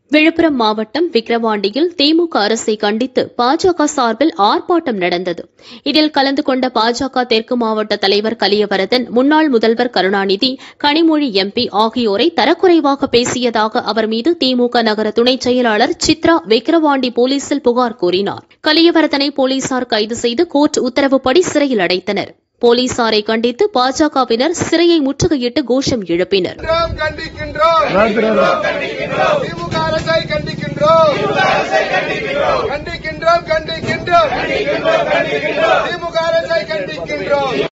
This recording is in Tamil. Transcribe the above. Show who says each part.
Speaker 1: விழுப்புரம் மாவட்டம் விக்கிரவாண்டியில் திமுக அரசை கண்டித்து பாஜக சார்பில் ஆர்ப்பாட்டம் நடந்தது இதில் கலந்து கொண்ட பாஜக தெற்கு மாவட்ட தலைவர் கலியவரதன் முன்னாள் முதல்வர் கருணாநிதி கனிமொழி எம்பி ஆகியோரை தரக்குறைவாக பேசியதாக அவர் மீது திமுக நகர துணைச் செயலாளர் சித்ரா விக்கிரவாண்டி போலீசில் புகார் கூறினார் கலியவரதனை போலீசார் கைது செய்து கோர்ட் உத்தரவுப்படி சிறையில் அடைத்தனர் போலீசாரை கண்டித்து பாஜகவினர் சிறையை முற்றுகையிட்டு கோஷம் எழுப்பினர்
Speaker 2: கண்டிக்கின்றோம் கண்டிக்கின்றோம் திமுக அரசை கண்டிக்கின்றோம் கண்டிக்கின்றோம் கண்டிக்கின்றோம் திமுக அரசை கண்டிக்கின்றோம்